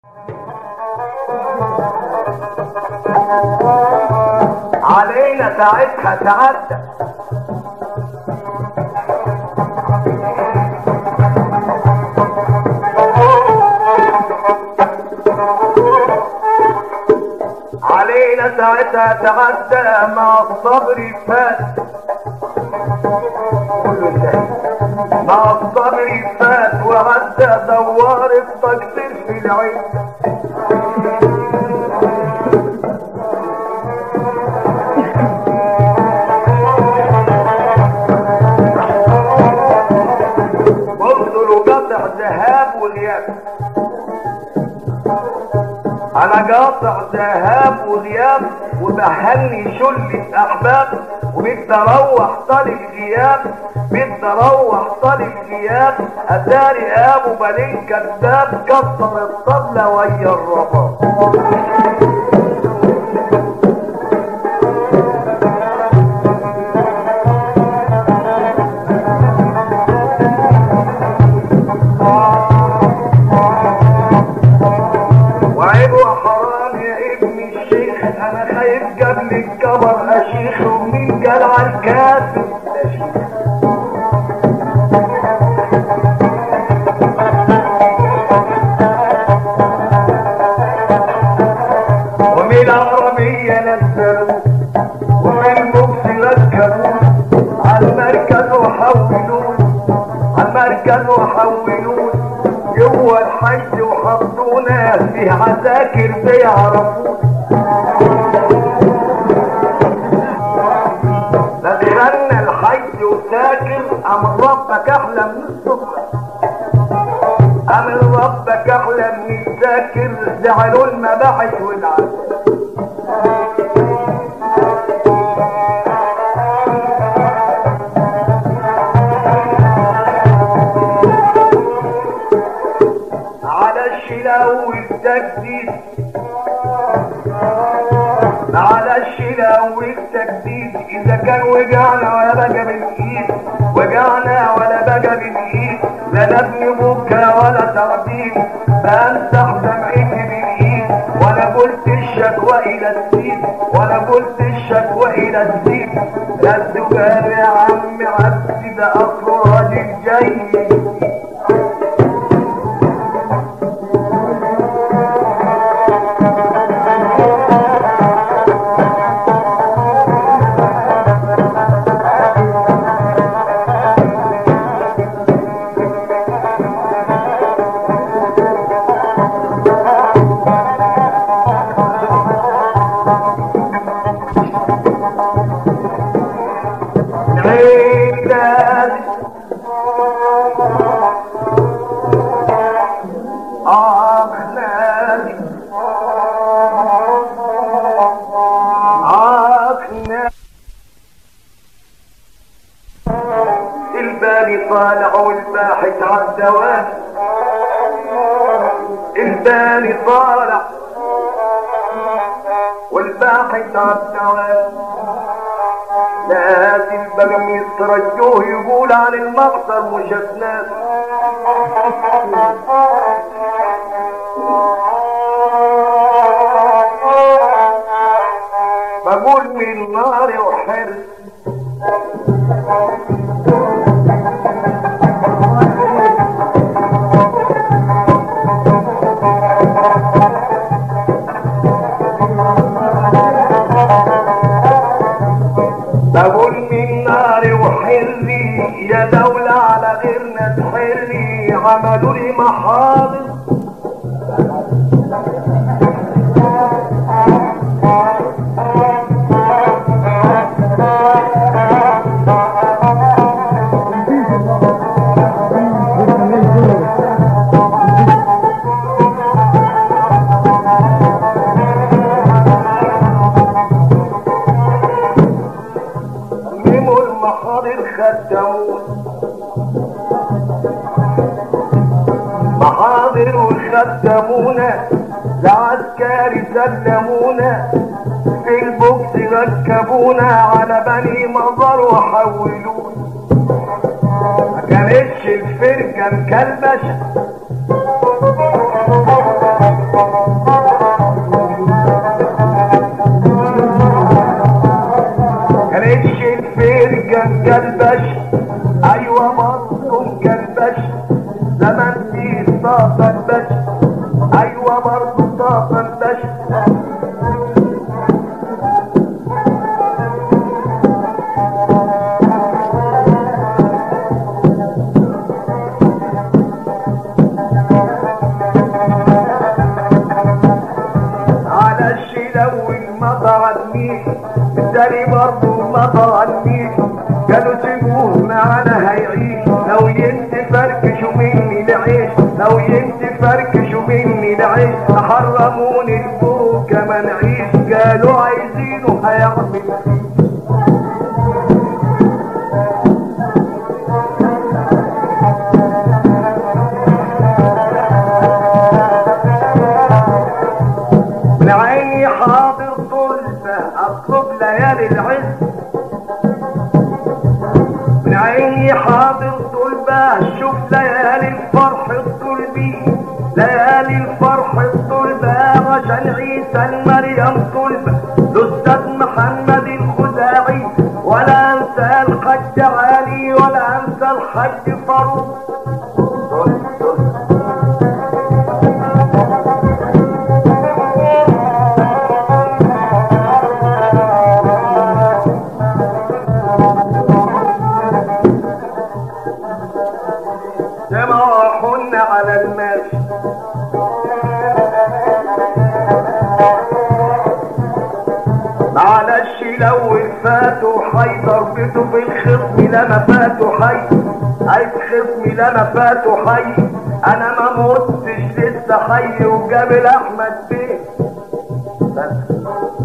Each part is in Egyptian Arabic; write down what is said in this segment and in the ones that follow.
علينا ساعتها تعدى علينا ساعتها تعدى مع الصبر فات كله انتهى. مع الصبر فات وعدى دوار التقدير في العين بفضل قطع ذهاب وغياب انا قاطع ذهاب وغياب وبهني شلة احباب وبدي اروح طالب غياب بدي اروح طالب غياب اتاري ابو بلين كذاب كسر الطبلة ويا الرباب وعيب وحرام يا ابن الشيخ انا خايف قبل الكبر اشيخ ومين قال على الكاسب لا شيخ ومن العربية نزلوا ومن المبس ركبوا على المركز وحولوه على المركز وحولوه جوه الحج وحطونا في عساكر بيعرفوه دخلنا الحج وساكن امر ربك احلى من الصبح امر ربك احلى من الساكن زعلوا المباحث والعسل على الشلاو والتجديد على الشلاو والتجديد اذا كان وجعنا ولا بقى بالايد وجعنا ولا بقى بالايد لا نبني بكى ولا تعديل بامسح دمعتي بالايد ولا قلت الشكوى الى السيد ولا قلت الشكوى الى السيد لا الزجاج يا عم عبدي ده اصله راجل جاي عيدان عقنا عقنا البالي طالع والباحث عالدوام البالي طالع والباحث عالدوام لازم بقى يترجوه يقول عن المقصر مش اسنان بقول من نار وحرس بقول من نار وحري يا دولة على غيرنا تحري عملوا لي محاضر ميمو المحاضر خدمون محاضر وخدمونا العسكري سلمونا في البوكس ركبونا على بني مظهر وحولونا ما كانتش الفرقة مكلبشة مصطفى البشر على الشلو المطر النيل الداري برضه مطر النيل قالوا سيبوه معانا هيعيش لو ينتفركشوا مني العيش لو ينتفركشوا مني العيش حرموني الفوق كما نعيش قالوا عايزينه هيعمل من عيني حاضر طلبة اطلب ليالي العز من عيني حاضر طلبة شوف ليالي الفرح الطلبي ليالي الفرح الطلبة عشان عيسى المريم طلبة الأستاذ محمد الخزاعي ولا أنسى الحج علي ولا أنسى الحج فاروق سمعهن على الماشي على الشلو فاتوا حي ضربته في الخصم لما فاتوا حي عايز خصمي لما فاتوا حي انا ما متش لسه حي وجابل احمد بيه بس.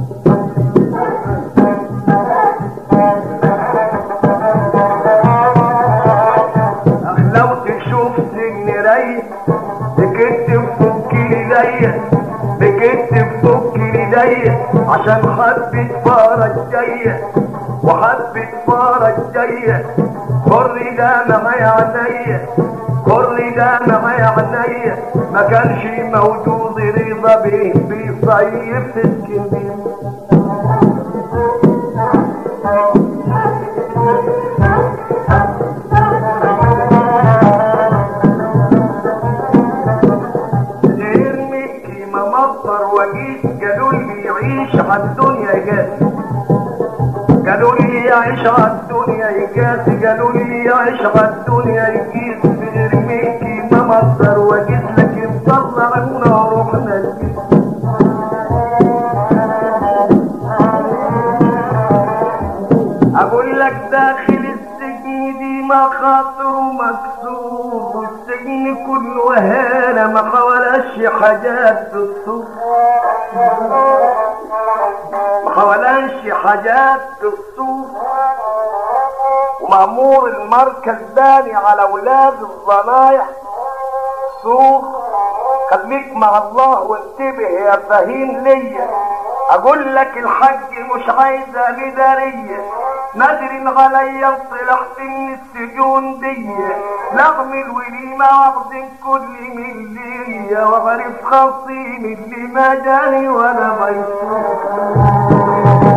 لو تشوف سجن ريح بكتب فك ايديا بكتب فك ايديا عشان حبة فرج جاية وحبة فرج جاية كل ده معايا عينيا كل ده معايا عينيا ما كانش موجود رضا بيه بيصيف في اسكندريه غير مكي ما مطر وجيت قالوا لي يعيش على الدنيا يجاز قالوا لي يعيش على الدنيا يجاز قالوا لي يعيش على الدنيا يجيز غير مكي ما مطر وجيت لكن طلعونا ورحنا الجيز اقول لك داخل السجن دي مخاطر مكسور والسجن كله هانة ما حولاش حاجات تصور ما حولاش حاجات تصور ومأمور المركز باني على ولاد الضنايع سوق خليك مع الله وانتبه يا فهيم ليا اقول لك الحج مش عايزه مداريه نادر عليا طلعت من السجون دي نغم الوليمة عرض كل من ليا واعرف خصيم اللي ما جاني ولا ميسور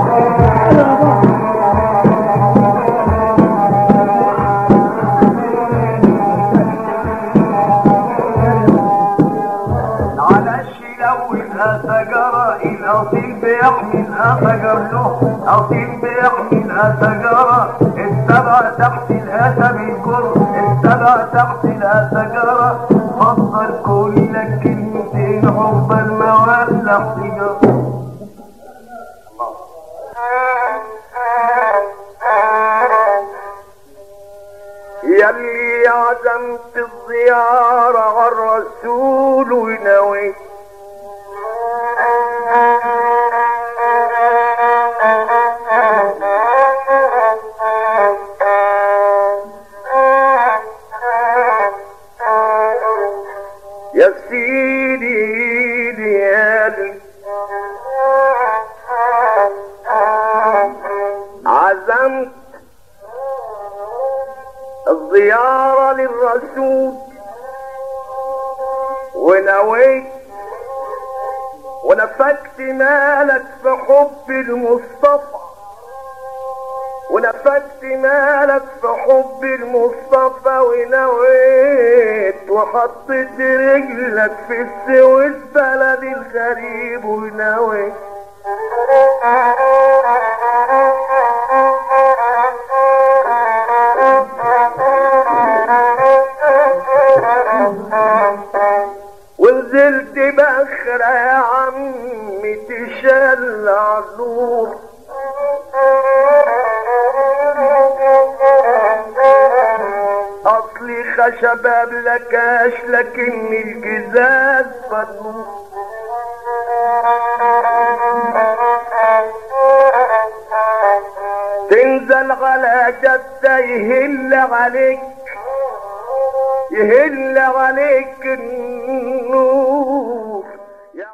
على الشلو الأسجرة الأصيل بيحملها سجر له أصيل بيحملها سجرة اتبع تحت الهتم الكر اتبع تحت الأسجرة فضل كل كلمتين حب الموالح سجر يلي عزمت الزيارة على الرسول ونويت يا سيدي ليالي عزمت الزيارة للرسول ونويت ونفكت مالك في حب المصطفى ونفكت مالك في حب المصطفى ونويت وحطيت رجلك في السويس بلد غريب وناوي ونزلت بخرة يا عمي تشلع نور اصلي خشبة بلكاش لكن الجزاز فنور تنزل على جدة يهل عليك يهل عليك النور